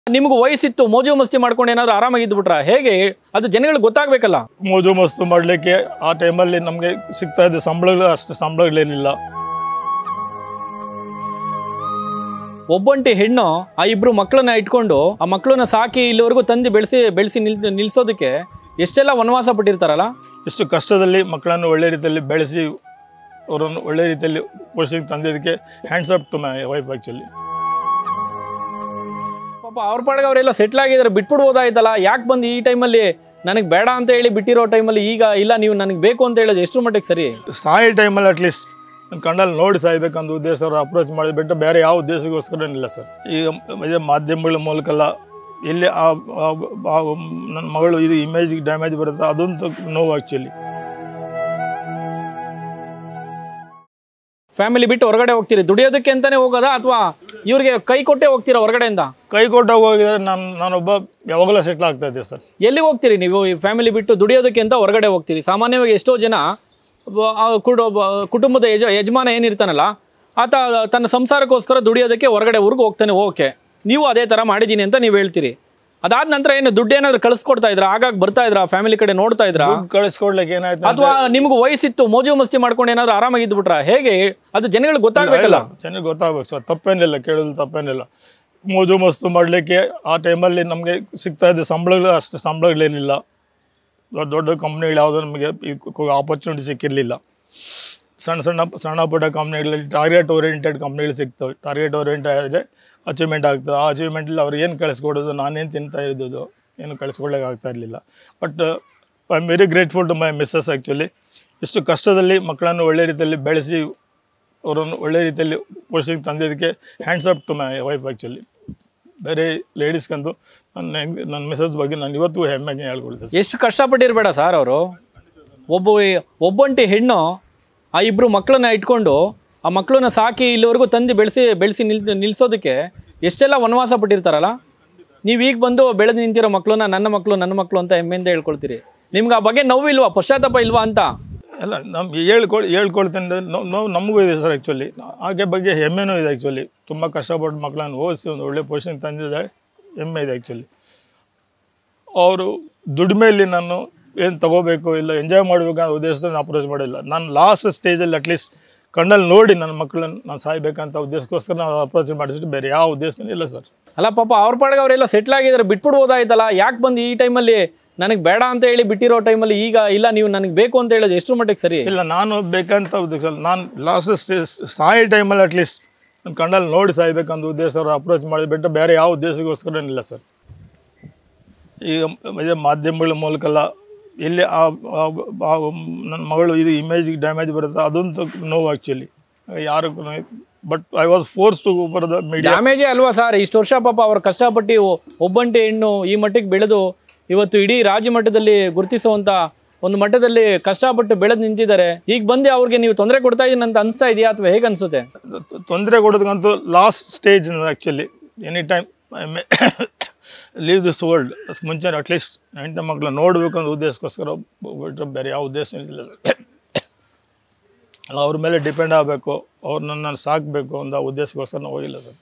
ನಿಮ್ಗೆ ವಯಸ್ಸಿತ್ತು ಮೋಜು ಮಸ್ತಿ ಮಾಡ್ಕೊಂಡು ಏನಾದ್ರು ಆರಾಮಾಗಿದ್ದು ಬಿಟ್ರ ಹೇಗೆ ಅದು ಜನಗಳಿಗೆ ಗೊತ್ತಾಗ್ಬೇಕಲ್ಲ ಮೋಜು ಮಸ್ತು ಮಾಡಲಿಕ್ಕೆ ಆ ಟೈಮಲ್ಲಿ ನಮಗೆ ಸಿಗ್ತಾ ಇದ್ದ ಸಂಬಳಗಳು ಅಷ್ಟು ಸಂಬಳಗಳಿರಲಿಲ್ಲ ಒಬ್ಬಂಟಿ ಹೆಣ್ಣು ಆ ಇಬ್ರು ಮಕ್ಕಳನ್ನ ಇಟ್ಕೊಂಡು ಆ ಮಕ್ಕಳನ್ನ ಸಾಕಿ ಇಲ್ಲಿವರೆಗೂ ತಂದು ಬೆಳೆಸಿ ಬೆಳೆಸಿ ನಿಲ್ ನಿಲ್ಸೋದಕ್ಕೆ ಎಷ್ಟೆಲ್ಲ ವನವಾಸ ಪಟ್ಟಿರ್ತಾರಲ್ಲ ಇಷ್ಟು ಕಷ್ಟದಲ್ಲಿ ಮಕ್ಕಳನ್ನು ಒಳ್ಳೆ ರೀತಿಯಲ್ಲಿ ಬೆಳೆಸಿ ಅವರನ್ನು ಒಳ್ಳೆ ರೀತಿಯಲ್ಲಿ ಪೋಷಣೆಗೆ ತಂದಿದ್ದಕ್ಕೆ hands up to my wife actually ಪಾಪ ಅವ್ರ ಪಾಡಿಗೆ ಅವರೆಲ್ಲ ಸೆಟ್ಲ್ ಆಗಿದ್ದಾರೆ ಬಿಟ್ಬಿಡ್ಬೋದಾಯ್ತಲ್ಲ ಯಾಕೆ ಬಂದು ಈ ಟೈಮಲ್ಲಿ ನನಗೆ ಬೇಡ ಅಂತ ಹೇಳಿ ಬಿಟ್ಟಿರೋ ಟೈಮಲ್ಲಿ ಈಗ ಇಲ್ಲ ನೀವು ನನಗೆ ಬೇಕು ಅಂತ ಹೇಳೋದು ಎಷ್ಟು ಮಟ್ಟಿಗೆ ಸರಿ ಸಾಯಿ ಟೈಮಲ್ಲಿ ಅಟ್ಲೀಸ್ಟ್ ನನ್ನ ಕಣ್ಣಲ್ಲಿ ನೋಡಿ ಸಾಯ್ಬೇಕಂತ ಉದ್ದೇಶ ಅವರು ಅಪ್ರೋಚ್ ಮಾಡಿದ ಬಿಟ್ಟು ಬೇರೆ ಯಾವ ಉದ್ದೇಶಕ್ಕೋಸ್ಕರ ಇಲ್ಲ ಸರ್ ಈಗ ಇದೇ ಮಾಧ್ಯಮಗಳ ಮೂಲಕಲ್ಲ ಎಲ್ಲಿ ಆ ಆ- ಆ ನನ್ನ ಮಗಳು ಇದು ಇಮೇಜ್ ಡ್ಯಾಮೇಜ್ ಬರುತ್ತೆ ಅದೊಂದು ನೋವು ಆ್ಯಕ್ಚುಲಿ ಫ್ಯಾಮಿಲಿ ಬಿಟ್ಟು ಹೊರಗಡೆ ಹೋಗ್ತೀರಿ ದುಡಿಯೋದಕ್ಕೆ ಅಂತಾನೆ ಹೋಗೋದಾ ಅಥವಾ ಇವ್ರಿಗೆ ಕೈ ಕೊಟ್ಟೆ ಹೋಗ್ತೀರಾ ಹೊರಗಡೆಯಿಂದ ಕೈ ಕೊಟ್ಟಾಗ ಹೋಗಿದ್ರೆ ನಾನು ನಾನೊಬ್ಬ ಯಾವಾಗಲೂ ಸೆಟ್ಲ್ ಆಗ್ತಾ ಇದ್ದೆ ಸರ್ ಎಲ್ಲಿಗೆ ಹೋಗ್ತೀರಿ ನೀವು ಈ ಫ್ಯಾಮಿಲಿ ಬಿಟ್ಟು ದುಡಿಯೋದಕ್ಕೆ ಅಂತ ಹೊರಗಡೆ ಹೋಗ್ತೀರಿ ಸಾಮಾನ್ಯವಾಗಿ ಎಷ್ಟೋ ಜನ ಒಬ್ಬ- ಆ ಕುಟು- ಒಬ್ಬ ಕುಟುಂಬದ ಯಜ ಯಜಮಾನ ಏನಿರ್ತಾನಲ್ಲ ಆತ ತನ್ನ ಸಂಸಾರಕ್ಕೋಸ್ಕರ ದುಡಿಯೋದಕ್ಕೆ ಹೊರಗಡೆ ಊರಿಗೆ ಹೋಗ್ತಾನೆ ಓಕೆ ನೀವು ಅದೇ ಥರ ಮಾಡಿದ್ದೀನಿ ಅಂತ ನೀವು ಹೇಳ್ತೀರಿ ಅದಾದ ನಂತರ ಏನು ದುಡ್ಡು ಏನಾದ್ರು ಕಳಿಸ್ಕೊಡ್ತಾ ಇದ್ರಾ ಆಗಾಗ ಬರ್ತಾ ಇದ್ರಾ ಫ್ಯಾಮಿಲಿ ಕಡೆ ನೋಡ್ತಾ ಇದ್ರಾ ದುಡ್ಡು ಕಳಿಸ್ಕೊಡ್ಲಿಕ್ಕೆ ಏನಾಯ್ತು ಅಥವಾ ನಿಮ್ಗೆ ವಯಸ್ಸಿತ್ತು ಮೋಜು ಮಸ್ತಿ ಮಾಡ್ಕೊಂಡು ಏನಾದ್ರು ಆರಾಮಾಗಿದ್ದು ಬಿಟ್ರ ಹೇಗೆ ಅದು ಜನಗಳಿಗೆ ಗೊತ್ತಾಗ್ಬೇಕಲ್ಲ ಜನರಿಗೆ ಗೊತ್ತಾಗ್ಬೇಕು ಸರ್ ತಪ್ಪೇನಿಲ್ಲ ಕೇಳೋದು ತಪ್ಪೇನಿಲ್ಲ ಮೋಜು ಮಸ್ತು ಮಾಡಲಿಕ್ಕೆ ಆ ಟೈಮಲ್ಲಿ ನಮಗೆ ಸಿಗ್ತಾ ಇದ್ದ ಸಂಬಳಗಳು ಅಷ್ಟು ಸಂಬಳಗಳಿರಲಿಲ್ಲ ದೊಡ್ಡ ದೊಡ್ಡ ಕಂಪ್ನಿಗಳು ಯಾವುದೂ ನಮಗೆ ಆಪರ್ಚುನಿಟಿ ಸಿಕ್ಕಿರಲಿಲ್ಲ ಸಣ್ಣ ಸಣ್ಣ ಸಣ್ಣ ಪುಟ್ಟ ಕಂಪ್ನಿಗಳಲ್ಲಿ ಟಾರ್ಗೆಟ್ ಓರಿಯೆಂಟೆಡ್ ಕಂಪ್ನಿಗಳು ಸಿಗ್ತವೆ ಟಾರ್ಗೆಟ್ ಓರಿಯೆಂಟೆಡ್ ಆದರೆ ಅಚೀವ್ಮೆಂಟ್ ಆಗ್ತದೆ ಆ ಅಚೀವ್ಮೆಂಟಲ್ಲಿ ಅವ್ರು ಏನು ಕಳಿಸ್ಕೊಡೋದು ನಾನೇನು ತಿಂತಾ ಇರೋದು ಏನು ಕಳಿಸ್ಕೊಡ್ಲಿಕ್ಕೆ ಆಗ್ತಾ ಇರಲಿಲ್ಲ but I am very grateful to my missus actually ಇಷ್ಟು ಕಷ್ಟದಲ್ಲಿ ಮಕ್ಕಳನ್ನು ಒಳ್ಳೆ ರೀತಿಯಲ್ಲಿ ಬೆಳೆಸಿ ಅವರನ್ನು ಒಳ್ಳೆ ರೀತಿಯಲ್ಲಿ ಪೋಷಣೆಗೆ ತಂದಿದ್ದಕ್ಕೆ hands up to my wife actually ಬೇರೆ ಲೇಡೀಸ್ಗಂತೂ ನನ್ನ ಹೆಂಗ್- ನನ್ನ ಮಿಸಸ್ ಬಗ್ಗೆ ನಾನು ಇವತ್ತು ಹೆಮ್ಮೆಗೆ ಹೇಳ್ಕೊಳ್ತೇನೆ ಎಷ್ಟು ಕಷ್ಟಪಟ್ಟಿರ್ಬೇಡ ಸರ್ ಅವರು ಒಬ್ಬ ಒಬ್ಬಂಟಿ ಹೆಣ್ಣು ಆ ಇಬ್ರು ಮಕ್ಕಳನ್ನ ಇಟ್ಕೊಂಡು ಆ ಮಕ್ಕಳನ್ನ ಸಾಕಿ ಇಲ್ಲಿವರೆಗೂ ತಂದು ಬೆಳೆಸಿ ಬೆಳೆಸಿ ನಿಲ್ ನಿಲ್ಸೋದಕ್ಕೆ ಎಷ್ಟೆಲ್ಲ ವನವಾಸ ಪಟ್ಟಿರ್ತಾರಲ್ಲ ನೀವು ಈಗ ಬಂದು ಬೆಳೆದು ನಿಂತಿರೋ ಮಕ್ಕಳನ್ನ ನನ್ನ ಮಕ್ಕಳು ನನ್ನ ಮಕ್ಕಳು ಅಂತ ಹೆಮ್ಮೆಯಿಂದ ಹೇಳ್ಕೊಳ್ತೀರಿ ನಿಮ್ಗೆ ಆ ಬಗ್ಗೆ ನೋವಿಲ್ವಾ ಪಶ್ಚಾತ್ತಾಪ ಇಲ್ವಾ ಅಂತ ಅಲ್ಲ ನಮ್ಮ ಹೇಳ್ಕೊಳ್ ಹೇಳ್ಕೊಳ್ತೇನೆ ಅಂದ್ರೆ ನೋವು ನೋವು ನಮಗೂ ಇದೆ ಸರ್ ಆ್ಯಕ್ಚುಲಿ ಹಾಗೆ ಬಗ್ಗೆ ಹೆಮ್ಮೆನೂ ಇದೆ ಆ್ಯಕ್ಚುಲಿ ತುಂಬ ಕಷ್ಟಪಟ್ಟು ಮಕ್ಕಳನ್ನು ಓದಿಸಿ ಒಂದು ಒಳ್ಳೆ ಪೊಸಿಷನ್ ತಂದಿದ್ದಾರೆ ಹೆಮ್ಮೆ ಇದೆ ಆ್ಯಕ್ಚುಲಿ ಅವರು ದುಡಿಮೆಯಲ್ಲಿ ನಾನು ಏನು ತಗೋಬೇಕು ಇಲ್ಲ ಎಂಜಾಯ್ ಮಾಡಬೇಕು ಅನ್ನೋ ಉದ್ದೇಶದಲ್ಲಿ ನಾನು ಅಪ್ರೋಚ್ ಮಾಡಿಲ್ಲ ನಾನು ಲಾಸ್ಟ್ ಸ್ಟೇಜಲ್ಲಿ ಅಟ್ಲೀಸ್ಟ್ ಕಣ್ಣಲ್ಲಿ ನೋಡಿ ನನ್ನ ಮಕ್ಕಳನ್ನು ನಾನು ಸಾಯ್ಬೇಕಂತ ಉದ್ದೇಶಕ್ಕೋಸ್ಕರ ನಾನು ಅಪ್ರೋಚ್ ಮಾಡಿಸಿಟ್ಟು ಬೇರೆ ಯಾವ ಉದ್ದೇಶನೂ ಇಲ್ಲ ಸರ್ ಅಲ್ಲ ಪಾಪ ಅವ್ರ ಪಾಡಿಗೆ ಅವರೆಲ್ಲ ಸೆಟ್ಲ್ ಆಗಿದ್ದಾರೆ ಬಿಟ್ಬಿಡ್ಬೋದಾಯ್ತಲ್ಲ ಯಾಕೆ ಬಂದು ಈ ಟೈಮಲ್ಲಿ ನನಗೆ ಬೇಡ ಅಂತ ಹೇಳಿ ಬಿಟ್ಟಿರೋ ಟೈಮಲ್ಲಿ ಈಗ ಇಲ್ಲ ನೀವು ನನಗೆ ಬೇಕು ಅಂತ ಹೇಳೋದು ಎಷ್ಟು ಮಟ್ಟಿಗೆ ಸರಿ ಇಲ್ಲ ನಾನು ಬೇಕಂತ ಉದ್ದೇಶ ನಾನು ಲಾಸ್ಟ್ ಸ್ಟೇಜ್ ಸಾಯಿ ಟೈಮಲ್ಲಿ ಅಟ್ಲೀಸ್ಟ್ ನನ್ನ ಕಣ್ಣಲ್ಲಿ ನೋಡಿ ಸಾಯ್ಬೇಕಂತ ಉದ್ದೇಶ ಅವರು ಅಪ್ರೋಚ್ ಮಾಡಿಬಿಟ್ಟು ಬೇರೆ ಯಾವ ಉದ್ದೇಶಕ್ಕೋಸ್ಕರ ಇಲ್ಲ ಸರ್ ಈಗ ಇದೇ ಮಾಧ್ಯಮಗಳ ಮೂಲಕಲ್ಲ ಎಲ್ಲಿ ಆ ಆ- ಆ ನನ್ನ ಮಗಳು ಇದು ಇಮೇಜ್ ಡ್ಯಾಮೇಜ್ ಬರುತ್ತೆ ಅದೊಂದು ನೋವು ಆ್ಯಕ್ಚುಲಿ ಯಾರು but I was force to for the media ಡ್ಯಾಮೇಜೇ ಅಲ್ವಾ ಸರ್ ಇಷ್ಟು ವರ್ಷ ಪಾಪ ಅವ್ರು ಕಷ್ಟಪಟ್ಟು ಒ- ಒಬ್ಬಂಟಿ ಹೆಣ್ಣು ಈ ಮಟ್ಟಿಗೆ ಬೆಳೆದು ಇವತ್ತು ಇಡೀ ರಾಜ್ಯ ಮಟ್ಟದಲ್ಲಿ ಗುರುತಿಸುವಂತ ಒಂದು ಮಟ್ಟದಲ್ಲಿ ಕಷ್ಟಪಟ್ಟು ಬೆಳೆದು ನಿಂತಿದ್ದಾರೆ ಈಗ ಬಂದು ಅವ್ರಿಗೆ ನೀವು ತೊಂದರೆ ಕೊಡ್ತಾ ಇದೀನಿ ಅಂತ ಅನಿಸ್ತಾ ಇದೆಯಾ ಅಥವಾ ಹೇಗೆ ಅನ್ಸುತ್ತೆ ತೊಂದರೆ ಕೊಡೋದಕ್ಕಂತೂ last stage actually any time I may leave this world ಮುಂಚೆ ಅಟ್ಲೀಸ್ಟ್ ಹೆಂಡತಿ ಮಕ್ಕಳು ನೋಡಬೇಕು ಅನ್ನೋ ಉದ್ದೇಶಕ್ಕೋಸ್ಕರ ಬಿಟ್ಟರೆ ಬೇರೆ ಯಾವ ಉದ್ದೇಶ ಇಲ್ಲ ಸರ್ ಅಲ್ಲ ಅವ್ರ ಮೇಲೆ ಡಿಪೆಂಡ್ ಆಗಬೇಕು ಅವ್ರು ನನ್ನ ಸಾಕಬೇಕು ಅನ್ನೋ ಉದ್ದೇಶಕ್ಕೋಸ್ಕರ ನಾವು ಹೋಗಿಲ್ಲ ಸರ್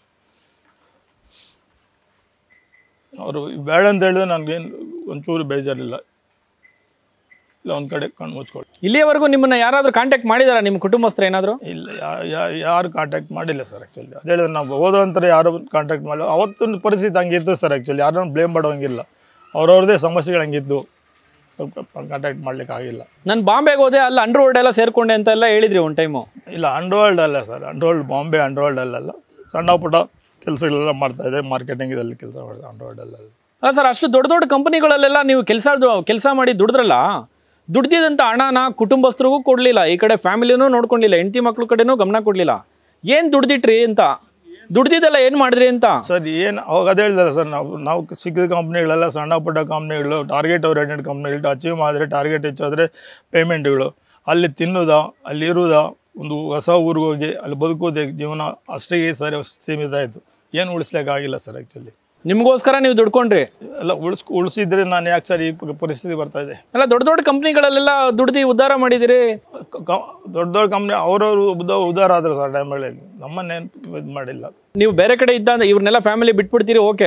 ಅವರು ಬೇಡ ಅಂತ ಹೇಳಿದ್ರೆ ನನಗೇನು ಒಂಚೂರು ಬೇಜಾರಿಲ್ಲ ಇಲ್ಲ ಒಂದು ಕಡೆ ಕಣ್ಣು ಮುಚ್ಕೊಳ್ಳಿ ಇಲ್ಲಿಯವರೆಗೂ ನಿಮ್ಮನ್ನ ಯಾರಾದ್ರೂ ಕಾಂಟ್ಯಾಕ್ಟ್ ಮಾಡಿದಾರಾ ನಿಮ್ಮ ಕುಟುಂಬಸ್ಥರು ಏನಾದ್ರು ಇಲ್ಲ ಯಾ- ಯಾ- ಯಾರು ಕಾಂಟ್ಯಾಕ್ಟ್ ಮಾಡಿಲ್ಲ ಸರ್ ಆ್ಯಕ್ಚುಲಿ ಅದೇ ಹೇಳಿದ್ರೆ ನಾವು ಓದೋಂಥರ ಯಾರು ಕಾಂಟ್ಯಾಕ್ಟ್ ಮಾಡಿಲ್ಲ ಅವತ್ತಿನ ಪರಿಸ್ಥಿತಿ ಹಂಗಿತ್ತು ಸರ್ ಆ್ಯಕ್ಚುಲಿ ಯಾರನ್ನು ಬ್ಲೇಮ್ ಮಾಡೋಂಗಿಲ್ಲ ಅವ್ರವ್ರದ್ದೇ ಸಮಸ್ಯೆಗಳು ಹಂಗಿದ್ದು ಸ್ವಲ್ಪ ಕಾಂಟ್ಯಾಕ್ಟ್ ಮಾಡ್ಲಿಕ್ಕೆ ಆಗಿಲ್ಲ ನಾನು ಬಾಂಬೆಗೆ ಹೋದೆ ಅಲ್ಲಿ ಅಂಡರ್ ವರ್ಲ್ಡ್ ಎಲ್ಲ ಸೇರ್ಕೊಂಡೆ ಅಂತ ಎಲ್ಲ ಹೇಳಿದ್ರಿ ಒಂದು ಟೈಮು ಇಲ್ಲ ಅಂಡರ್ವರ್ಲ್ಡ್ ಅಲ್ಲ ಸರ್ ಅಂಡರ್ವರ್ಲ್ಡ್ ಬಾಂಬೆ ಅಂಡರ್ವರ್ಲ್ಡ್ ಅಲ್ಲ ಸಣ್ಣ ಪುಟ್ಟ ಕೆಲಸಗಳೆಲ್ಲ ಮಾಡ್ತಾ ಇದೆ ಮಾರ್ಕೆಟಿಂಗ್ ಇದರಲ್ಲಿ ಕೆಲಸ ಮಾಡಿದೆ ಅಂಡರ್ವರ್ಲ್ಡ್ ಅಲ್ಲ ಅಲ್ಲ ಸರ್ ಅಷ್ಟು ದೊಡ್ಡ ದೊಡ್ಡ ಕಂಪನಿಗಳಲ್ಲೆಲ್ಲ ನೀವು ಕೆಲಸ ಕೆಲಸ ಮಾಡಿ ದುಡಿದ್ರಲ್ಲ ದುಡ್ದಿದಂಥ ಹಣನ ಕುಟುಂಬಸ್ಥರಿಗೂ ಕೊಡಲಿಲ್ಲ ಈ ಕಡೆ ಫ್ಯಾಮಿಲಿನೂ ನೋಡ್ಕೊಂಡಿಲ್ಲ ಹೆಂಡತಿ ಮಕ್ಳ ಕಡೆನೂ ಗಮನ ಕೊಡಲಿಲ್ಲ ಏನು ದುಡ್ದಿಟ್ರಿ ಅಂತ ದುಡ್ದಿದ್ದೆಲ್ಲ ಏನು ಮಾಡಿದ್ರಿ ಅಂತ ಸರ್ ಏನು ಅವಾಗ ಅದೇ ಹೇಳಿದಾರೆ ಸರ್ ನಾವು ನಾವು ಸಿಕ್ಕಿದ ಕಂಪ್ನಿಗಳೆಲ್ಲ ಸಣ್ಣ ಪುಟ್ಟ ಕಂಪ್ನಿಗಳು ಟಾರ್ಗೆಟ್ ಓರಿಯೆಂಟೆಡ್ ಕಂಪ್ನಿಗಳು ಅಚೀವ್ ಮಾಡಿದ್ರೆ ಟಾರ್ಗೆಟ್ ಹೆಚ್ಚಾದರೆ ಪೇಮೆಂಟ್ಗಳು ಅಲ್ಲಿ ತಿನ್ನೋದಾ ಅಲ್ಲಿ ಇರೋದಾ ಒಂದು ಹೊಸ ಊರಿಗೆ ಹೋಗಿ ಅಲ್ಲಿ ಬದುಕೋದೇ ಜೀವನ ಅಷ್ಟೇ ಸರಿ ಸೀಮಿತ ಆಯಿತು ಏನು ಉಳಿಸ್ಲಿಕ್ಕಾಗಿಲ್ಲ ಸರ್ ಆ್ಯಕ್ಚುಲಿ ನಿಮಗೋಸ್ಕರ ನೀವು ದುಡ್ಕೊಂಡ್ರಿ ಎಲ್ಲ ಉಳಿಸ್ ಉಳಿಸಿದ್ರೆ ನಾನು ಯಾಕೆ ಸರ್ ಈ ಪರಿಸ್ಥಿತಿ ಬರ್ತಾ ಇದೆ ಅಲ್ಲ ದೊಡ್ಡ ದೊಡ್ಡ ಕಂಪ್ನಿಗಳಲ್ಲೆಲ್ಲ ದುಡ್ದು ಉದ್ಧಾರ ಮಾಡಿದಿರಿ ಕ- ಕ- ದೊಡ್ಡ ದೊಡ್ಡ ಕಂಪ್ನಿ ಅವರವರು ಉದ ಉದಾರ ಆದ್ರೆ ಸರ್ ಟೈಮ್ಗಳಲ್ಲಿ ನಮ್ಮನ್ನೇನು ಇದು ಮಾಡಿಲ್ಲ ನೀವು ಬೇರೆ ಕಡೆ ಇದ್ದ ಇವ್ರನ್ನೆಲ್ಲ ಫ್ಯಾಮಿಲಿ ಬಿಟ್ಬಿಡ್ತೀರಿ ಓಕೆ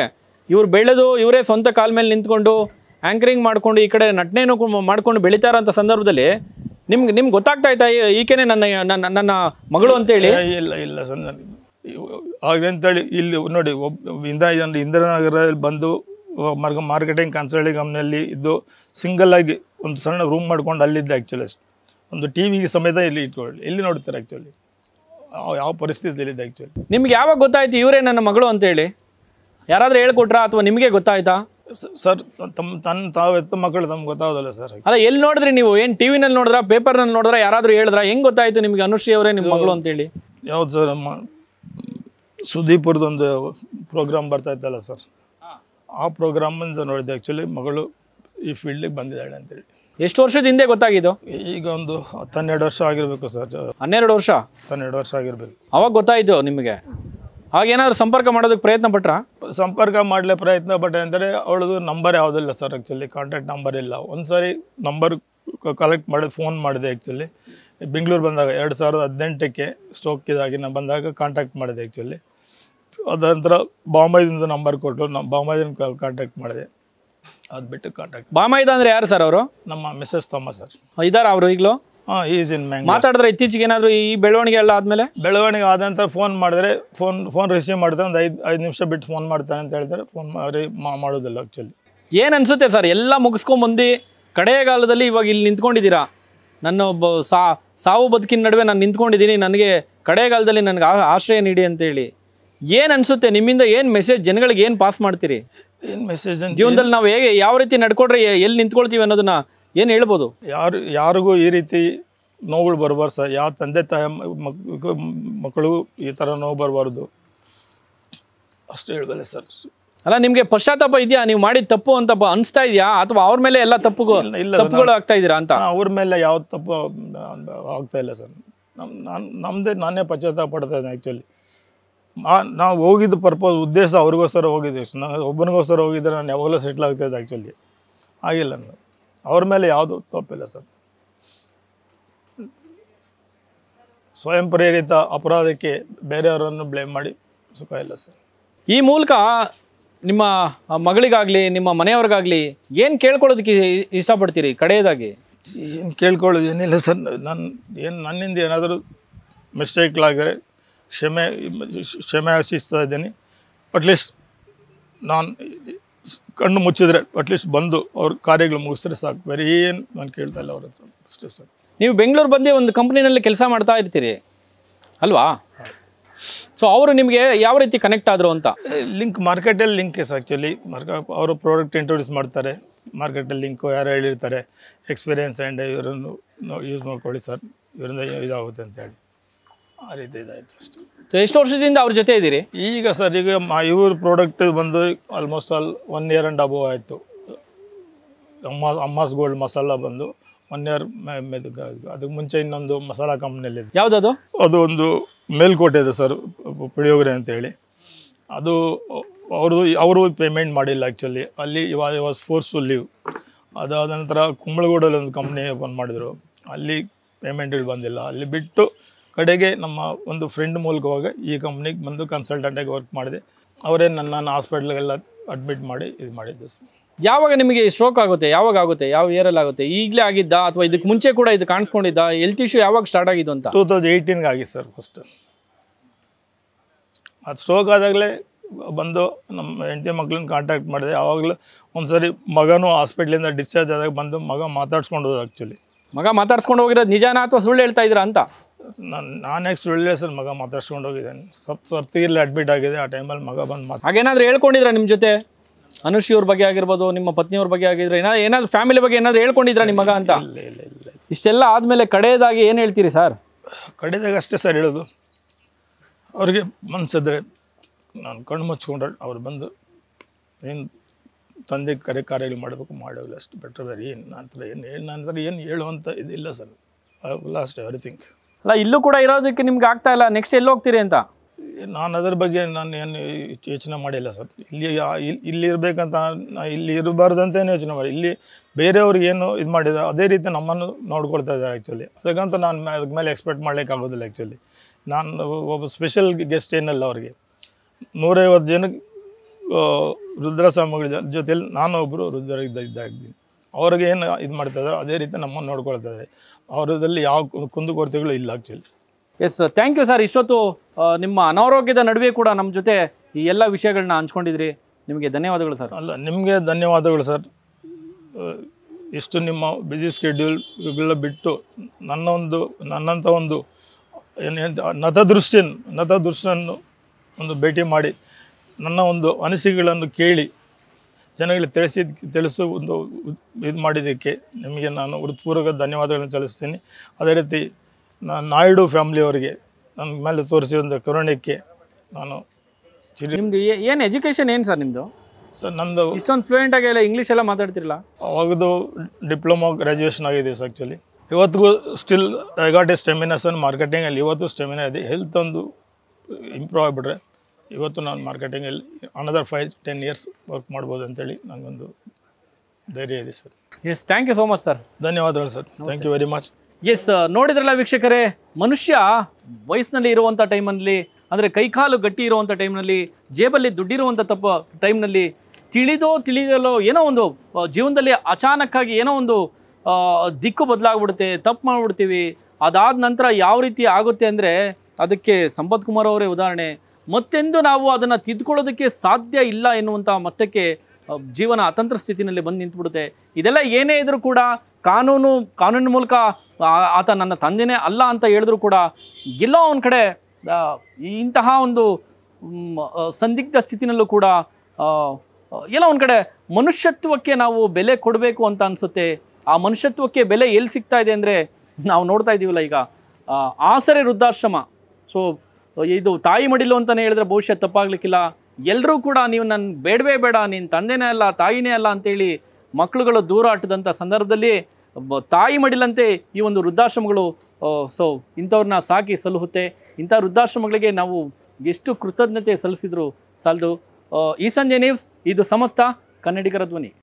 ಇವ್ರು ಬೆಳೆದು ಇವರೇ ಸ್ವಂತ ಕಾಲ ಮೇಲೆ ನಿಂತ್ಕೊಂಡು ಆ್ಯಂಕರಿಂಗ್ ಮಾಡ್ಕೊಂಡು ಈ ಕಡೆ ನಟನೆನೂ ಕು- ಮಾಡ್ಕೊಂಡು ಬೆಳೀತಾ ಇರೋಂಥ ಸಂದರ್ಭದಲ್ಲಿ ನಿಮ್ಗೆ ನಿಮ್ಗೆ ಗೊತ್ತಾಗ್ತಾ ಆಯ್ತಾ ಈ- ಈಕೆನೇ ನನ್ನ ನನ್ನ ನನ್ನ ಮಗಳು ಅಂತೇಳಿ ಏ, ಇಲ್ಲ ಇಲ್ಲ ಸರ್ ನಾನು ಹಾಗಂತೇಳಿ ಇಲ್ಲಿ ನೋಡಿ ಒಬ್ಬ ಇಂದ ಇದೊಂದು ಇಂದಿರಾನಗರದಲ್ಲಿ ಬಂದು ಮಾರ್ಗ ಮಾರ್ಕೆಟಿಂಗ್ ಕನ್ಸಲ್ಟಿಂಗ್ ಕಂಪ್ನಿಯಲ್ಲಿ ಇದ್ದು ಸಿಂಗಲ್ ಆಗಿ ಒಂದು ಸಣ್ಣ ರೂಮ್ ಮಾಡ್ಕೊಂಡು ಅಲ್ಲಿದ್ದೆ ಆ್ಯಕ್ಚುಲಿ ಒಂದು ಟಿ ವಿಗೆ ಸಮೇತ ಇಲ್ಲಿ ಇಟ್ಕೊಳ್ಳಿ ಎಲ್ಲಿ ನೋಡ್ತಾರೆ ಆ್ಯಕ್ಚುಲಿ ಯಾವ ಪರಿಸ್ಥಿತಿಯಲ್ಲಿದೆ ಆ್ಯಕ್ಚುಲಿ ನಿಮ್ಗೆ ಯಾವಾಗ ಗೊತ್ತಾಯ್ತು ಇವರೇ ನನ್ನ ಮಗಳು ಅಂತೇಳಿ ಯಾರಾದರೂ ಹೇಳ್ಕೊಟ್ರಾ ಅಥವಾ ನಿಮಗೆ ಗೊತ್ತಾಯ್ತಾ ಸರ್ ತಮ್ಮ ತನ್ನ ತಾವು ಎತ್ತ ಮಕ್ಕಳು ತಮ್ಗೆ ಗೊತ್ತಾಗೋದಿಲ್ಲ ಸರ್ ಅಲ್ಲ ಎಲ್ಲಿ ನೋಡಿದ್ರಿ ನೀವು ಏನು ಟಿ ವಿನಲ್ಲಿ ನೋಡಿದ್ರಾ ಪೇಪರ್ನಲ್ಲಿ ನೋಡಿದ್ರಾ ಯಾರಾದರೂ ಹೇಳಿದ್ರಾ ಹೆಂಗ್ ಗೊತ್ತಾಯ್ತು ನಿಮ್ಗೆ ಅನುಶ್ರೀ ಅವರೇ ನಿಮ್ಮ ಮಗಳು ಅಂತೇಳಿ ಯಾವ್ದು ಸರ್ ನಮ್ಮ ಸುದೀಪುರದೊಂದು ಪ್ರೋಗ್ರಾಮ್ ಬರ್ತಾ ಇತ್ತಲ್ಲ ಸರ್ ಆ ಪ್ರೋಗ್ರಾಮಿಂದ ನೋಡಿದೆ ಆ್ಯಕ್ಚುಲಿ ಮಗಳು ಈ ಫೀಲ್ಡಿಗೆ ಬಂದಿದ್ದಾಳೆ ಅಂತೇಳಿ ಎಷ್ಟು ವರ್ಷದ ಹಿಂದೆ ಗೊತ್ತಾಗಿದ್ದು ಈಗ ಒಂದು ಹತ್ತೆರಡು ವರ್ಷ ಆಗಿರಬೇಕು ಸರ್ ಹನ್ನೆರಡು ವರ್ಷ ಹತ್ತೆರಡು ವರ್ಷ ಆಗಿರಬೇಕು ಅವಾಗ ಗೊತ್ತಾಯ್ತು ನಿಮಗೆ ಆಗೇನಾದ್ರು ಸಂಪರ್ಕ ಮಾಡೋದಕ್ಕೆ ಪ್ರಯತ್ನ ಪಟ್ರಾ ಸಂಪರ್ಕ ಮಾಡಲೇ ಪ್ರಯತ್ನ ಪಟ್ಟೆ ಅಂದರೆ ಅವಳದು ನಂಬರ್ ಯಾವುದಿಲ್ಲ ಸರ್ ಆ್ಯಕ್ಚುಲಿ ಕಾಂಟ್ಯಾಕ್ಟ್ ನಂಬರ್ ಇಲ್ಲ ಒಂದು ಸಾರಿ ನಂಬರ್ ಕಲೆಕ್ಟ್ ಮಾಡಿ ಫೋನ್ ಮಾಡಿದೆ ಆ್ಯಕ್ಚುಲಿ ಬೆಂಗಳೂರು ಬಂದಾಗ ಎರಡು ಸಾವಿರದ ಹದಿನೆಂಟಕ್ಕೆ ಸ್ಟ್ರೋಕ್ ಇದಾಗಿ ನಾನು ಬಂದಾಗ ಕಾಂಟ್ಯಾಕ್ಟ್ ಮಾಡಿದೆ ಆ್ಯಕ್ಚುಲಿ ಅದ ನಂತರ ಬಾಂಬೈದಿಂದ ನಂಬರ್ ಕೊಟ್ಟು ನಮ್ಮ ಬಾಂಬೈದಿಂದ ಕಾಂಟ್ಯಾಕ್ಟ್ ಮಾಡಿದೆ ಅದು ಬಿಟ್ಟು ಕಾಂಟ್ಯಾಕ್ಟ್ ಬಾಮಾಯ್ದ ಅಂದ್ರೆ ಯಾರು ಸರ್ ಅವರು ನಮ್ಮ ಮಿಸ್ಸಸ್ ತಮ್ಮ ಸರ್ ಇದಾರ ಅವರು ಈಗಲೂ ಹಾಂ ಈಸ್ ಇನ್ ಮ್ಯಾಂಗ್ ಮಾತಾಡಿದ್ರೆ ಇತ್ತೀಚೆಗೆ ಏನಾದರೂ ಈ ಬೆಳವಣಿಗೆ ಎಲ್ಲ ಆದಮೇಲೆ ಬೆಳವಣಿಗೆ ಆದ ನಂತರ ಫೋನ್ ಮಾಡಿದ್ರೆ ಫೋನ್ ಫೋನ್ ರಿಸೀವ್ ಮಾಡ್ತಾರೆ ಒಂದು ಐದು ಐದು ನಿಮಿಷ ಬಿಟ್ಟು ಫೋನ್ ಮಾಡ್ತಾನೆ ಅಂತ ಹೇಳ್ತಾರೆ ಫೋನ್ ಮಾಡಿ ಮಾ- ಮಾಡೋದಿಲ್ಲ ಆ್ಯಕ್ಚುಲಿ ಏನು ಅನ್ಸುತ್ತೆ ಸರ್ ಎಲ್ಲ ಮುಗಿಸ್ಕೊಂಬಂದು ಕಡೆಗಾಲದಲ್ಲಿ ಇವಾಗ ಇಲ್ಲಿ ನಿಂತ್ಕೊಂಡಿದ್ದೀರಾ ನನ್ನ ಒಬ್ಬ ಸಾ ಸಾವು ಬದುಕಿನ ನಡುವೆ ನಾನು ನಿಂತ್ಕೊಂಡಿದ್ದೀನಿ ನನಗೆ ಕಡೆಗಾಲದಲ್ಲಿ ನನಗೆ ಆ- ಆಶ್ರಯ ನೀಡಿ ಅಂತೇಳಿ ಏನು ಅನ್ಸುತ್ತೆ ನಿಮ್ಮಿಂದ ಏನು ಮೆಸೇಜ್ ಜನಗಳಿಗೆ ಏನು ಪಾಸ್ ಮಾಡ್ತೀರಿ ಏನು ಮೆಸೇಜ್ ಅಂತ ಜೀವನದಲ್ಲಿ ನಾವು ಹೇಗೆ ಯಾವ ರೀತಿ ನಡ್ಕೊಂಡ್ರೆ ಎ- ಎಲ್ಲಿ ನಿಂತ್ಕೊಳ್ತೀವಿ ಅನ್ನೋದನ್ನ ಏನು ಹೇಳ್ಬೋದು ಯಾರು ಯಾರಿಗೂ ಈ ರೀತಿ ನೋವುಗಳು ಬರಬಾರ್ದು ಸರ್ ಯಾವ ತಂದೆ ತಾಯಿ ಮಕ್- ಮಕ್ಕಳು ಈ ಥರ ನೋವು ಬರಬಾರ್ದು ಅಷ್ಟು ಹೇಳ್ಬಲ್ಲೆ ಸರ್ ಅಲ್ಲ ನಿಮಗೆ ಪಶ್ಚಾತ್ತಾಪ ಇದೆಯಾ ನೀವು ಮಾಡಿದ ತಪ್ಪು ಅಂತ ಬ- ಅನಿಸ್ತಾ ಇದೆಯಾ ಅಥವಾ ಅವ್ರ ಮೇಲೆ ಎಲ್ಲ ತಪ್ಪು ಇಲ್ಲ, ಇಲ್ಲ, ತಪ್ಪುಗಳು ಆಗ್ತಾ ಇದ್ದೀರಾ ಅಂತ ನಾ ಅವ್ರ ಮೇಲೆ ಯಾವ ತಪ್ಪು ಆಗ್ತಾ ಇಲ್ಲ ಸರ್ ನಮ್ಮ ನಾನು ನಮ್ಮದೇ ನಾನೇ ಪಶ್ಚಾತ್ತಾಪ ಪಡ್ತಾ ಇದ್ದೀನಿ ಆ್ಯಕ್ಚುಲಿ ನಾವು ಹೋಗಿದ್ದು ಪರ್ಪೋಸ್ ಉದ್ದೇಶ ಅವ್ರಿಗೋಸ್ಕರ ಹೋಗಿದ್ದೀವಿ ನಾನು ಒಬ್ಬನಿಗೋಸ್ಕರ ಹೋಗಿದ್ದರೆ ನಾನು ಯಾವಾಗಲೂ ಸೆಟ್ಲ್ ಆಗ್ತಾಯಿದ್ದೆ ಆ್ಯಕ್ಚುಲಿ ಆಗಿಲ್ಲ ನಾನು ಅವ್ರ ಮೇಲೆ ಯಾವುದು ತಪ್ಪಿಲ್ಲ ಸರ್ ಸ್ವಯಂ ಪ್ರೇರಿತ ಅಪರಾಧಕ್ಕೆ ಬೇರೆಯವರನ್ನು ಬ್ಲೇಮ್ ಮಾಡಿ ಸುಖ ಇಲ್ಲ ಸರ್ ಈ ಮೂಲಕ ನಿಮ್ಮ ಮಗಳಿಗಾಗಲಿ ನಿಮ್ಮ ಮನೆಯವ್ರಿಗಾಗಲಿ ಏನು ಕೇಳ್ಕೊಳ್ಳೋದಕ್ಕೆ ಇ- ಇಷ್ಟಪಡ್ತೀರಿ ಕಡೆಯದಾಗಿ ಏನು ಕೇಳ್ಕೊಳ್ಳೋದು ಏನಿಲ್ಲ ಸರ್ ನನ್ನ ಏನು ನನ್ನಿಂದ ಏನಾದರೂ ಮಿಸ್ಟೇಕ್ಲಾಗಿದ್ರೆ ಕ್ಷಮೆ ಕ್ಷಮೆ ಆಶಿಸ್ತಾ ಇದ್ದೀನಿ ಅಟ್ಲೀಸ್ಟ್ ನಾನು ಕಣ್ಣು ಮುಚ್ಚಿದ್ರೆ ಅಟ್ಲೀಸ್ಟ್ ಬಂದು ಅವ್ರ ಕಾರ್ಯಗಳು ಮುಗಿಸಿದ್ರೆ ಸಾಕು ಬೇರೆ ಏನು ನಾನು ಕೇಳ್ತಾ ಇಲ್ಲ ಅವ್ರ ಹತ್ರ ಅಷ್ಟೇ ಸರ್ ನೀವು ಬೆಂಗಳೂರು ಬಂದು ಒಂದು ಕಂಪ್ನಿನಲ್ಲಿ ಕೆಲಸ ಮಾಡ್ತಾ ಇರ್ತೀರಿ ಅಲ್ವಾ ಸೊ ಅವರು ನಿಮಗೆ ಯಾವ ರೀತಿ ಕನೆಕ್ಟ್ ಆದರು ಅಂತ ಲಿಂಕ್ ಮಾರ್ಕೆಟಲ್ಲಿ ಲಿಂಕ್ ಎಸ್ ಆ್ಯಕ್ಚುಲಿ ಮಾರ್ಕೆ ಅವರು ಪ್ರಾಡಕ್ಟ್ ಇಂಟ್ರೊಡ್ಯೂಸ್ ಮಾಡ್ತಾರೆ ಮಾರ್ಕೆಟಲ್ಲಿ ಲಿಂಕು ಯಾರು ಹೇಳಿರ್ತಾರೆ ಎಕ್ಸ್ಪೀರಿಯನ್ಸ್ ಆ್ಯಂಡ್ ಇವರನ್ನು ಯೂಸ್ ಮಾಡ್ಕೊಳ್ಳಿ ಸರ್ ಇವರಿಂದ ಇದಾಗುತ್ತೆ ಅಂತ ಹೇಳಿ ಆ ರೀತಿ ಇದಾಯಿತು ಅಷ್ಟೇ ಸೊ ಎಷ್ಟು ವರ್ಷದಿಂದ ಅವ್ರ ಜೊತೆ ಇದ್ದೀರಿ ಈಗ ಸರ್ ಈಗ ಮ- ಇವ್ರ ಪ್ರಾಡಕ್ಟ್ ಬಂದು almost all one year and above ಆಯಿತು ಅಮ್ಮ ಅಮ್ಮಾಸ್ ಗೋಲ್ಡ್ ಮಸಾಲ ಬಂದು ಒನ್ ಇಯರ್ ಅದಕ್ಕೆ ಮುಂಚೆ ಇನ್ನೊಂದು ಮಸಾಲ ಕಂಪ್ನಿಯಲ್ಲಿ ಯಾವುದದು ಅದು ಒಂದು ಮೇಲ್ಕೋಟೆ ಇದೆ ಸರ್ ಪುಳಿಯೋಗರೆ ಅಂತೇಳಿ ಅದು ಅವರು ಅವರು ಪೇಮೆಂಟ್ ಮಾಡಿಲ್ಲ ಆ್ಯಕ್ಚುಲಿ ಅಲ್ಲಿ ಇವಾಗ ವಾಸ್ ಫೋರ್ಸ್ ಟು ಲೀವ್ ಅದಾದ ನಂತರ ಕುಂಬಳಗೂಡಲ್ಲಿ ಒಂದು ಕಂಪ್ನಿ ಓಪನ್ ಮಾಡಿದರು ಅಲ್ಲಿ ಪೇಮೆಂಟ್ಗಳು ಬಂದಿಲ್ಲ ಅಲ್ಲಿ ಬಿಟ್ಟು ಕಡೆಗೆ ನಮ್ಮ ಒಂದು ಫ್ರೆಂಡ್ ಮೂಲಕವಾಗ ಈ ಕಂಪ್ನಿಗೆ ಬಂದು ಕನ್ಸಲ್ಟೆಂಟಾಗಿ ವರ್ಕ್ ಮಾಡಿದೆ ಅವರೇ ನನ್ನ ಹಾಸ್ಪಿಟ್ಲಿಗೆಲ್ಲ ಅಡ್ಮಿಟ್ ಮಾಡಿ ಇದು ಮಾಡಿದ್ದು ಸರ್ ಯಾವಾಗ ನಿಮಗೆ ಸ್ಟ್ರೋಕ್ ಆಗುತ್ತೆ ಯಾವಾಗ ಆಗುತ್ತೆ ಯಾವ ಇಯರಲ್ಲಿ ಆಗುತ್ತೆ ಈಗಲೇ ಆಗಿದ್ದ ಅಥವಾ ಇದಕ್ಕೆ ಮುಂಚೆ ಕೂಡ ಇದು ಕಾಣಿಸ್ಕೊಂಡಿದ್ದ ಹೆಲ್ತ್ ಇಶ್ಯೂ ಯಾವಾಗ ಸ್ಟಾರ್ಟ್ ಆಗಿದ್ದು ಅಂತ ಟೂ ತೌಸಂಡ್ ಏಯ್ಟೀನ್ಗೆ ಆಗಿತ್ತು ಸರ್ ಫಸ್ಟ್ ಅದು ಸ್ಟ್ರೋಕ್ ಆದಾಗಲೇ ಬಂದು ನಮ್ಮ ಹೆಂಡತಿ ಮಕ್ಳನ್ನ ಕಾಂಟ್ಯಾಕ್ಟ್ ಮಾಡಿದೆ ಆವಾಗಲೂ ಒಂದು ಸರಿ ಮಗನೂ ಹಾಸ್ಪಿಟ್ಲಿಂದ ಡಿಸ್ಚಾರ್ಜ್ ಆದಾಗ ಬಂದು ಮಗ ಮಾತಾಡ್ಸ್ಕೊಂಡು ಹೋದ ಆ್ಯಕ್ಚುಲಿ ಮಗ ಮಾತಾಡ್ಸ್ಕೊಂಡು ಹೋಗಿರೋದು ನಿಜಾನ ಅಥವಾ ಸುಳ್ಳು ಹೇಳ್ತಾ ಇದ್ದೀರಾ ಅಂತ ನಾನು ನಾನು ಯಾಕೆ ಸುಳ್ಳೆ ಸರ್ ಮಗ ಮಾತಾಡ್ಸ್ಕೊಂಡು ಹೋಗಿದ್ದೇನೆ ಸಪ್ ಸಪ್ತಿಗಿರ್ಲಿ ಅಡ್ಮಿಟ್ ಆಗಿದೆ ಆ ಟೈಮಲ್ಲಿ ಮಗ ಬಂದು ಮಾತು ಹಾಗೇನಾದ್ರೂ ಹೇಳ್ಕೊಂಡಿದ್ರಾ ನಿಮ್ಮ ಜೊತೆ ಅನುಶ್ರೀ ಅವ್ರ ಬಗ್ಗೆ ಆಗಿರ್ಬೋದು ನಿಮ್ಮ ಪತ್ನಿಯವ್ರ ಬಗ್ಗೆ ಆಗಿದ್ರೆ ಏನಾದ್ರು ಏನಾದ್ರು ಫ್ಯಾಮಿಲಿ ಬಗ್ಗೆ ಏನಾದ್ರು ಹೇಳ್ಕೊಂಡಿದ್ರಾ ನಿಮ್ಮ ಮಗ ಅಂತ ಇಲ್ಲ ಇಲ್ಲ ಇಲ್ಲ ಇಷ್ಟೆಲ್ಲ ಆದಮೇಲೆ ಕಡೆಯದಾಗಿ ಏನು ಹೇಳ್ತೀರಿ ಸರ್ ಕಡೆದಾಗ ಅಷ್ಟೇ ಸರ್ ಹೇಳೋದು ಅವ್ರಿಗೆ ಮನಸ್ಸಿದ್ರೆ ನಾನು ಕಣ್ಣು ಮುಚ್ಕೊಂಡ್ರೆ ಅವ್ರು ಬಂದು ಏನು ತಂದೆ ಕರೆ ಕಾರ್ಯಗಳು ಮಾಡಬೇಕು ಮಾಡೋಲ್ಲ ಅಷ್ಟು ಬೆಟ್ರ್ ಬೇರೆ ಏನು ನಂತರ ಏನು ಏನು ನಂತರ ಏನು ಹೇಳುವಂಥ ಇದಿಲ್ಲ ಸರ್ ಲಾಸ್ಟ್ ಎವ್ರಿಥಿಂಗ್ ಅಲ್ಲ ಇಲ್ಲೂ ಕೂಡ ಇರೋದಕ್ಕೆ ನಿಮ್ಗೆ ಆಗ್ತಾ ಇಲ್ಲ ನೆಕ್ಸ್ಟ್ ಎಲ್ಲಿ ಹೋಗ್ತೀರಿ ಅಂತ ನಾನು ಅದ್ರ ಬಗ್ಗೆ ನಾನು ಏನು ಯೋಚನೆ ಮಾಡಿಲ್ಲ ಸರ್ ಇಲ್ಲಿ ಯಾ- ಇಲ್- ಇಲ್ಲಿ ಇರಬೇಕಂತ ನಾ ಇಲ್ಲಿ ಇರಬಾರ್ದಂತ ಏನು ಯೋಚನೆ ಮಾಡಿ ಇಲ್ಲಿ ಬೇರೆಯವ್ರಿಗೆ ಏನು ಇದು ಮಾಡಿದ ಅದೇ ರೀತಿ ನಮ್ಮನ್ನು ನೋಡ್ಕೊಳ್ತಾ ಇದ್ದಾರೆ ಆ್ಯಕ್ಚುಲಿ ಅದಕ್ಕಂತ ನಾನು ಮ- ಅದಕ್ಕೆ ಮೇಲೆ ಎಕ್ಸ್ಪೆಕ್ಟ್ ಮಾಡ್ಲಿಕ್ಕೆ ಆಗೋದಿಲ್ಲ ಆ್ಯಕ್ಚುಲಿ ನಾನು ಒಬ್ಬ ಸ್ಪೆಷಲ್ ಗೆಸ್ಟ್ ಏನಲ್ಲ ಅವ್ರಿಗೆ ನೂರೈವತ್ತು ಜನಕ್ಕೆ ರುದ್ರಸ್ವಾಮಿಗಳ ಜೊ- ಜೊತೆಲಿ ನಾನು ಒಬ್ಬರು ರುದ್ರ ಇದ್ದ ಇದ್ದಾಗಿದ್ದೀನಿ ಅವ್ರಿಗೆ ಏನು ಇದು ಮಾಡ್ತಾ ಇದ್ದಾರೆ ಅದೇ ರೀತಿ ನಮ್ಮನ್ನು ನೋಡ್ಕೊಳ್ತಾ ಇದ್ದಾರೆ ಅವರದಲ್ಲಿ ಯಾವ ಕು- ಕುಂದುಕೊರತೆಗಳು ಇಲ್ಲ actually yes thank you sir ಇಷ್ಟೊತ್ತು ಆ, ನಿಮ್ಮ ಅನಾರೋಗ್ಯದ ನಡುವೆ ಕೂಡ ನಮ್ಮ ಜೊತೆ ಈ ಎಲ್ಲ ವಿಷಯಗಳನ್ನ ಹಂಚ್ಕೊಂಡಿದ್ರಿ ನಿಮಗೆ ಧನ್ಯವಾದಗಳು ಸರ್ ಅಲ್ಲ ನಿಮಗೆ ಧನ್ಯವಾದಗಳು ಸರ್ ಅಹ್, ಇಷ್ಟು ನಿಮ್ಮ ಬ್ಯುಸಿ ಸ್ಕೆಡ್ಯೂಲ್ಗಳ ಬಿಟ್ಟು ನನ್ನ ಒಂದು ನನ್ನಂಥ ಒಂದು ಏನು ಹೇಳ್ತ ನತದೃಷ್ಟಿನ್ ನತದೃಷ್ಟನ್ನು ಒಂದು ಭೇಟಿ ಮಾಡಿ ನನ್ನ ಒಂದು ಅನಿಸಿಕೆಗಳನ್ನು ಕೇಳಿ ಜನಗಳಿಗೆ ತಿಳಿಸಿದ ತಿಳಿಸು ಒಂದು ಇದು ಮಾಡಿದ್ದಕ್ಕೆ ನಿಮಗೆ ನಾನು ಹೃತ್ಪೂರ್ವಕ ಧನ್ಯವಾದಗಳನ್ನು ಸಲ್ಲಿಸ್ತೀನಿ ಅದೇ ರೀತಿ ನಾನು ನಾಯ್ಡು ಫ್ಯಾಮ್ಲಿಯವರಿಗೆ ನನ್ನ ಮೇಲೆ ತೋರಿಸಿದ ಕರುಣೆಗೆ ನಾನು ಚಿರಿ ನಿಮ್ದು ಏನು ಎಜುಕೇಶನ್ ಏನು ಸರ್ ನಿಮ್ಮದು ಸರ್ ನಂದು ಇಷ್ಟೊಂದು ಫ್ಲೂಯೆಂಟ್ ಆಗಿ ಎಲ್ಲ ಇಂಗ್ಲೀಷ್ ಎಲ್ಲ ಮಾತಾಡ್ತಿರಲ್ಲ ಅವಾಗದು ಡಿಪ್ಲೊಮಾ ಗ್ರ್ಯಾಜುಯೇಷನ್ ಆಗಿದೆ ಸರ್ ಆ್ಯಕ್ಚುಲಿ ಇವತ್ತಿಗೂ still I got a stamina sir ಮಾರ್ಕೆಟಿಂಗಲ್ಲಿ ಇವತ್ತು ಸ್ಟೆಮಿನಾ ಇದೆ ಹೆಲ್ತ್ ಒಂದು ಇಂಪ್ರೂವ್ ಆಗಿಬಿಟ್ರೆ ಇವತ್ತು ನಾನು ಮಾರ್ಕೆಟಿಂಗಲ್ಲಿ another five ten years work ಮಾಡ್ಬೋದು ಅಂತೇಳಿ ನನಗೊಂದು ಧೈರ್ಯ ಇದೆ sir yes thank you so much sir ಧನ್ಯವಾದಗಳು sir thank you very much yes ನೋಡಿದ್ರಲ್ಲ ವೀಕ್ಷಕರೇ ಮನುಷ್ಯ ವಯಸ್ಸಿನಲ್ಲಿ ಇರುವಂಥ ಟೈಮಲ್ಲಿ ಅಂದರೆ ಕೈಕಾಲು ಗಟ್ಟಿ ಇರುವಂಥ ಟೈಮ್ನಲ್ಲಿ ಜೇಬಲ್ಲಿ ದುಡ್ಡಿರುವಂಥ ತಪ್ಪ ಟೈಮ್ನಲ್ಲಿ ತಿಳಿದೋ ತಿಳಿದಲೋ ಏನೋ ಒಂದು ಆ, ಜೀವನದಲ್ಲಿ ಅಚಾನಕ್ಕಾಗಿ ಏನೋ ಒಂದು ಆ, ದಿಕ್ಕು ಬದಲಾಗ್ಬಿಡುತ್ತೆ ತಪ್ಪು ಮಾಡಿಬಿಡ್ತೀವಿ ಅದಾದ ನಂತರ ಯಾವ ರೀತಿ ಆಗುತ್ತೆ ಅಂದರೆ ಅದಕ್ಕೆ ಸಂಪತ್ ಕುಮಾರ್ ಅವರೇ ಉದಾಹರಣೆ ಮತ್ತೆಂದು ನಾವು ಅದನ್ನು ತಿದ್ಕೊಳ್ಳೋದಕ್ಕೆ ಸಾಧ್ಯ ಇಲ್ಲ ಎನ್ನುವಂಥ ಮಟ್ಟಕ್ಕೆ ಆ, ಜೀವನ ಅತಂತ್ರ ಸ್ಥಿತಿನಲ್ಲಿ ಬಂದು ನಿಂತುಬಿಡುತ್ತೆ ಇದೆಲ್ಲ ಏನೇ ಇದ್ರೂ ಕೂಡ ಕಾನೂನು ಕಾನೂನಿನ ಮೂಲಕ ಆ- ಆತ ನನ್ನ ತಂದೆನೇ ಅಲ್ಲ ಅಂತ ಹೇಳಿದ್ರು ಕೂಡ ಎಲ್ಲೋ ಒಂದು ಕಡೆ ಆ, ಇಂತಹ ಒಂದು ಮ್, ಆ, ಸಂದಿಗ್ಧ ಸ್ಥಿತಿನಲ್ಲೂ ಕೂಡ ಆ, ಆ, ಎಲ್ಲೋ ಒಂದು ಕಡೆ ಮನುಷ್ಯತ್ವಕ್ಕೆ ನಾವು ಬೆಲೆ ಕೊಡಬೇಕು ಅಂತ ಅನಿಸುತ್ತೆ ಆ ಮನುಷ್ಯತ್ವಕ್ಕೆ ಬೆಲೆ ಎಲ್ಲಿ ಸಿಗ್ತಾ ಇದೆ ಅಂದರೆ ನಾವು ನೋಡ್ತಾ ಇದ್ದೀವಲ್ಲ ಈಗ ಆ, ಆಸರೆ ವೃದ್ಧಾಶ್ರಮ ಸೊ ಇದು ತಾಯಿ ಮಡಿಲು ಅಂತಲೇ ಹೇಳಿದ್ರೆ ಬಹುಶಃ ತಪ್ಪಾಗ್ಲಿಕ್ಕಿಲ್ಲ ಎಲ್ಲರೂ ಕೂಡ ನೀವು ನನ್ನ ಬೇಡವೇ ಬೇಡ ನೀನು ತಂದೆನೇ ಅಲ್ಲ ತಾಯಿನೇ ಅಲ್ಲ ಅಂತೇಳಿ ಮಕ್ಕಳುಗಳು ದೂರ ಆಟದಂಥ ಸಂದರ್ಭದಲ್ಲಿ ಒಬ್ಬ ತಾಯಿ ಮಡಿಲಂತೆ ಈ ಒಂದು ವೃದ್ಧಾಶ್ರಮಗಳು ಸೊ ಇಂಥವ್ರನ್ನ ಸಾಕಿ ಸಲಹುತ್ತೆ ಇಂಥ ವೃದ್ಧಾಶ್ರಮಗಳಿಗೆ ನಾವು ಎಷ್ಟು ಕೃತಜ್ಞತೆ ಸಲ್ಲಿಸಿದ್ರು ಸಾಲದು ಈ ಸಂಜೆ ನ್ಯೂಸ್ ಇದು ಸಮಸ್ತ ಕನ್ನಡಿಗರ ಧ್ವನಿ